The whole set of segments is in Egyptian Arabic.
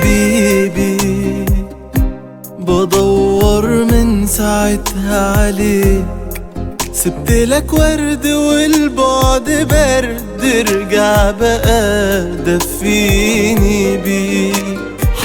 حبيبي بدور من ساعتها عليك سبت لك ورد والبعد برد ارجع بقى دفيني بيك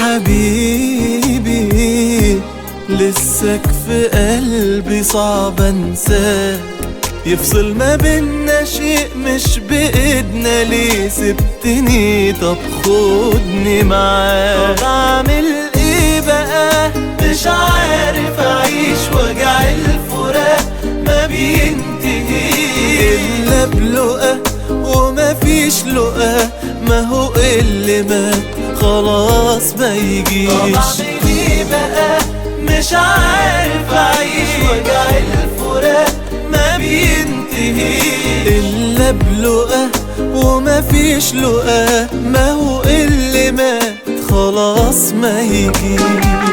حبيبي لسك في قلبي صعب انساك يفصل ما بينا شيء مش بإيدنا ليه سبتني طب خدني معاك طب اعمل ايه بقى مش عارف اعيش وجع الفراق ما بينتهيش الا بلقى وما فيش لقى ما هو اللي مات خلاص ما يجيش طب اعمل ايه بقى مش عارف اعيش وجع الفراق ما بينتهيش الا بلقى وما فيش لقى ما هو اللي مات خلاص ما يجيش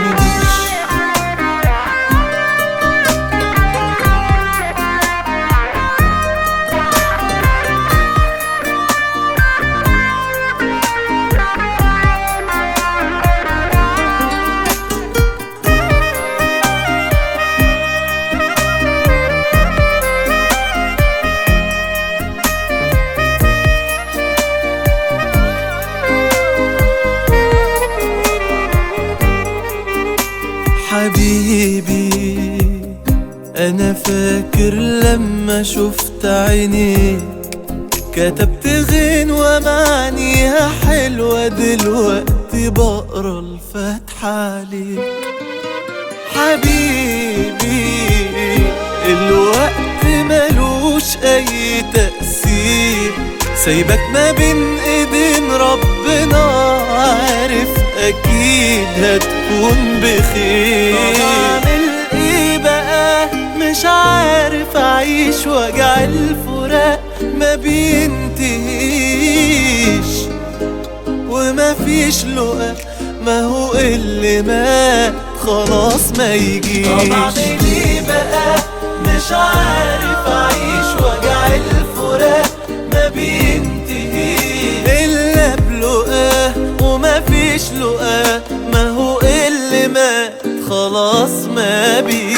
حبيبي انا فاكر لما شفت عينيك كتبت غنوة معانيها حلوة دلوقتي بقرا الفتحة عليك حبيبي الوقت ملوش اي تأثير سايبك ما بين ايدين ربنا عارف اكيد هتكون بخير طب اعمل ايه بقى مش عارف اعيش وجع الفراق ما بينتهيش وما فيش لقى ما هو اللي مات خلاص ما يجيش طب اعمل ايه بقى مش عارف اعيش وجع الفراق ما بينتهيش الا بلقاه وما فيش لقاه ما هو اللي مات خلاص ما بيجيش